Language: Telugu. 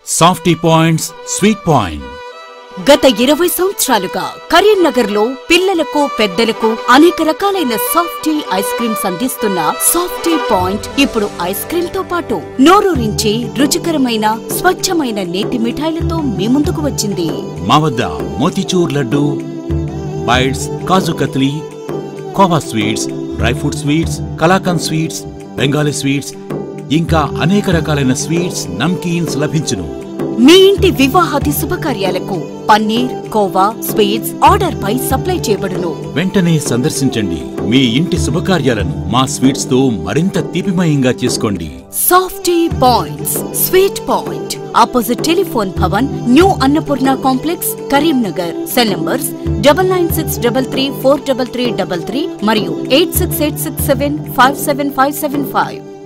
సాఫ్టీ పాయింట్స్ స్వీట్ పాయింట్ గత ఇరవై సంవత్సరాలుగా కరీంనగర్ లో పిల్లలకు పెద్దలకు అనేక రకాలైన సాఫ్టీ ఐస్ క్రీమ్స్ అందిస్తున్న సాఫ్టీ పాయింట్ ఇప్పుడు ఐస్ క్రీమ్ తో పాటు నోరూరించి రుచికరమైన స్వచ్ఛమైన నేతి మిఠాయిలతో మీ ముందుకు వచ్చింది మా వద్ద motichoor laddu bites kaju katli khoa sweets dry fruit sweets kalakand sweets Bengali sweets ఇంకా అనేక రకాలైన స్వీట్స్ నమ్కీన్స్ లభించును మీ ఇంటి వివాహాది శుభకార్యాలకు పన్నీర్ కోవా స్వీట్స్ ఆర్డర్ పై సప్లై చేయబడును వెంటనే సందర్శించండి మీ ఇంటి శుభకార్యాలను మా స్వీట్స్ తో మరింత తీపిమయంగా చేసుకోండి softy points sweet point opposite telephone Bhavan new Annapurna complex Karimnagar cell numbers double nine six double three four double three double three మరియు eight six eight six seven five seven five seven five